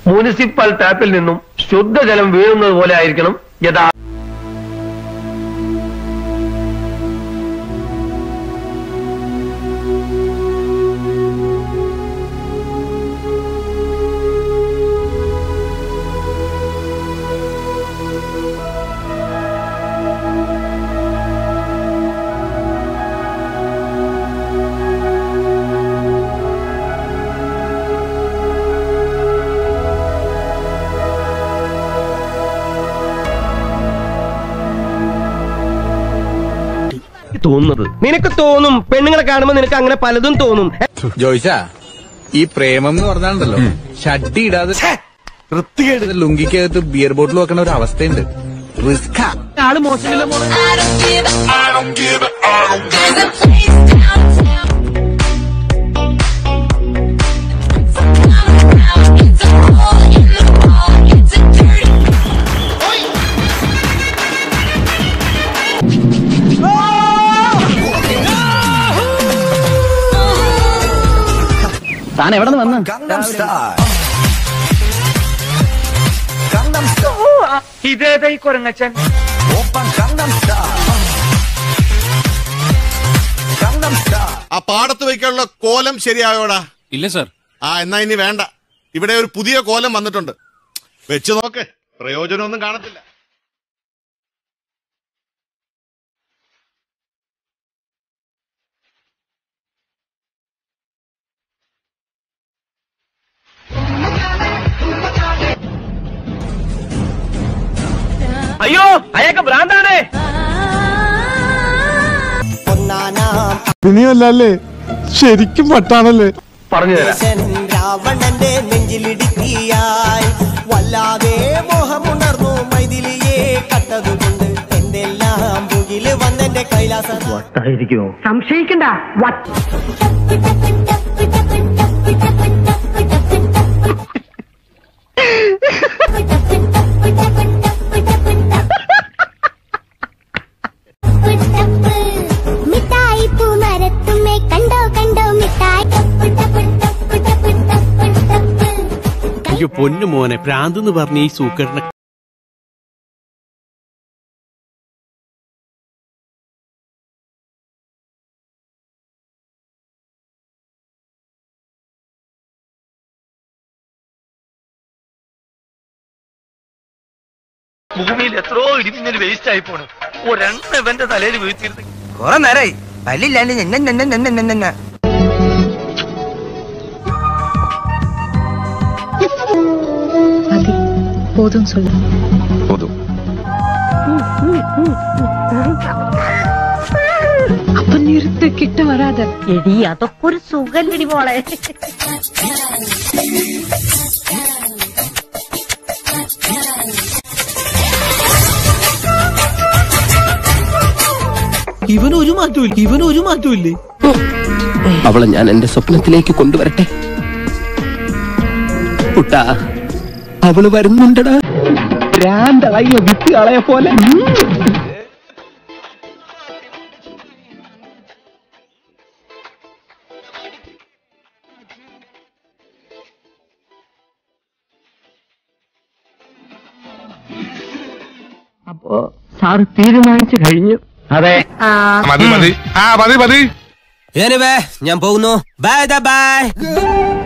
Municipal ടാപ്പിൽ നിന്നും ശുദ്ധജലം വീഴുന്നത് പോലെ ആയിരിക്കണം യഥാ തോന്നുന്നത് നിനക്ക് തോന്നും പെണ്ണുങ്ങളെ കാണുമ്പോ നിനക്ക് അങ്ങനെ പലതും തോന്നും ജോയിച്ച ഈ പ്രേമം എന്ന് പറഞ്ഞാലുണ്ടല്ലോ ഷഡ്ഡി ഇടാതെ വൃത്തികേട് ലുങ്കിക്കകത്ത് ബിയർ ബോട്ടിൽ വെക്കണ ഒരു അവസ്ഥയുണ്ട് റിസ്ക് ആള് മോശമില്ല മോളെ I don't give it, I don't give it, I don't give it. There's a place downtown. It's a hole in the wall. It's a dirty താൻ എവിടെ നിന്ന് വന്ന് ഇതേതായി കൊരങ്ങച്ചൻ ആ പാടത്ത് വയ്ക്കാനുള്ള കോലം ശരിയായോടാ ഇല്ല സർ ആ എന്നാ ഇനി വേണ്ട ഇവിടെ ഒരു പുതിയ കോലം വന്നിട്ടുണ്ട് വെച്ച് നോക്ക് പ്രയോജനമൊന്നും കാണത്തില്ല അയ്യോ അയാൾക്ക് ഭ്രാന്താണ് പിന്നെയല്ലേ ശരിക്കും പട്ടാണല്ലേ പറഞ്ഞു തരാം രാവണന്റെ നെഞ്ചിലിടുക്കിയായി വല്ലാതെ മോഹമുണർന്നു മൈതിലിയെ കണ്ടതുകൊണ്ട് എന്തെല്ലാം മുകില് വന്നെന്റെ കൈലാസ സംശയിക്കണ്ട മിഠായി പൂമരത്തുമ്മേ കണ്ടോ കണ്ടോ മിഠായി അയ്യോ പൊന്നു മോനെ ഭ്രാന്തെന്ന് പറഞ്ഞ ഈ സൂക്കറിനെ ഭൂമിയിൽ എത്രയോ ഇടിമിന്നൽ വേസ്റ്റ് ആയി പോണ് ഒരെണ്ണ ഇവന്റെ തലയിൽ വീഴ്ത്തിയിരുന്നു കൊറേ നേരായി പല്ലില്ലാണ്ട് നിന്നെ നിന്നെ നിന്നെ നിന്നെ നിന്നെ போதும் சொல்லு அப்ப நிறுத்து கிட்ட வராத എടി അതൊക്കെ ഒരു സുഖല്ലടി മോളെ ഇവനൊരു മാറ്റവും ഇവനൊരു മാറ്റവും ഇല്ലേ അവളെ ഞാൻ എന്റെ സ്വപ്നത്തിലേക്ക് കൊണ്ടുവരട്ടെ കുട്ടാ അവള് വരുന്നുണ്ടടാ ഭ്രാന്തായി വിത്ത് കളയെ പോലെ അപ്പോ സാറ് തീരുമാനിച്ചു കഴിഞ്ഞു അതെ മതി മതി ആ മതി മതി ഞാൻ പോകുന്നു ബൈ ബൈ